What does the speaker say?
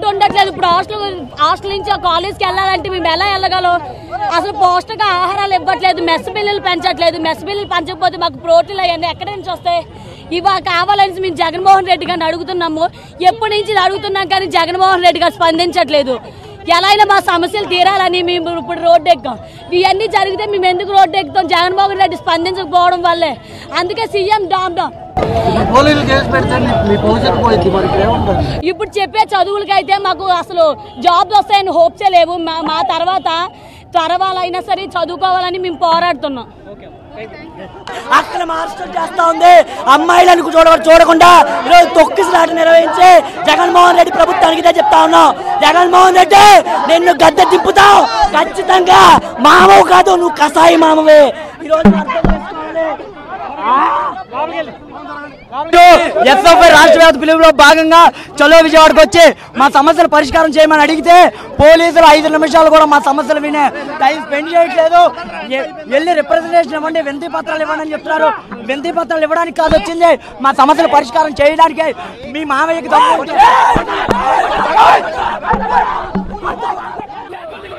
ఉండట్లేదు ఇప్పుడు hostel hostel నుంచి ఆ కాలేజ్కి వెళ్ళాలంటే మేము ఎలా వెళ్ళగలం అసలు పౌష్టిక ఆహారాలు ఇవ్వట్లేదు మెస్ బిల్లులు పెంచట్లేదు మెస్ బిల్లులు పెంచకపోతే మాకు ప్రోటీన్లు అవన్నీ ఎక్కడి నుంచి వస్తాయి ఇవా కావాలని మేము జగన్మోహన్ రెడ్డి గారిని అడుగుతున్నాము ఎప్పటి నుంచి ఇది అడుగుతున్నాం కానీ జగన్మోహన్ రెడ్డి గారు స్పందించట్లేదు ఎలా అయినా మా సమస్యలు తీరాలని మేము ఇప్పుడు రోడ్డు ఎక్కాం ఇవన్నీ జరిగితే మేము ఎందుకు రోడ్డు ఎక్కుతాం జగన్మోహన్ రెడ్డి స్పందించకపోవడం వల్లే అందుకే సీఎం డామ్ డామ్ పోలీసులు కేసు పెడితే మీ- మీ భవిష్యత్తు పోయింది మరి ఇక్కడ ఏముంటుంది ఇప్పుడు చెప్పే చదువులకైతే మాకు అసలు జాబ్స్ వస్తాయని హోప్సే లేవు మా మా తర్వాత తర్వాలైనా సరే చదువుకోవాలని మేము పోరాడుతున్నాం అక్రమ అరెస్టులు చేస్తా ఉంది అమ్మాయిలను చూడ చూడకుండా ఈరోజు తొక్కిసలాట నిర్వహించి జగన్మోహన్ రెడ్డి ప్రభుత్వానికి ఇదే చెప్తా ఉన్నాం జగన్మోహన్ రెడ్డి నిన్ను గద్దె దింపుతావు ఖచ్చితంగా మామవు కాదు నువ్వు కసాయి మామవే ఈరోజు అర్థం చేసుకోవాలి ఎస్ఎఫ్ఐ రాష్ట్ర వ్యాప్త పిలుపులో భాగంగా చలో విజయవాడకు వచ్చి మా సమస్యలు పరిష్కారం చేయమని అడిగితే పోలీసులు ఐదు నిమిషాలు కూడా మా సమస్యలు వినే టైం స్పెండ్ చేయట్లేదు ఎ- వెళ్ళి రిప్రజెంటేషన్ ఇవ్వండి వినతి పత్రాలు ఇవ్వండి అని చెప్తున్నారు వినతి పత్రాలు ఇవ్వడానికి కాదు వచ్చింది మా సమస్యలు పరిష్కారం చేయడానికి మీ మామయ్యకి దమ్ము ఉంటే-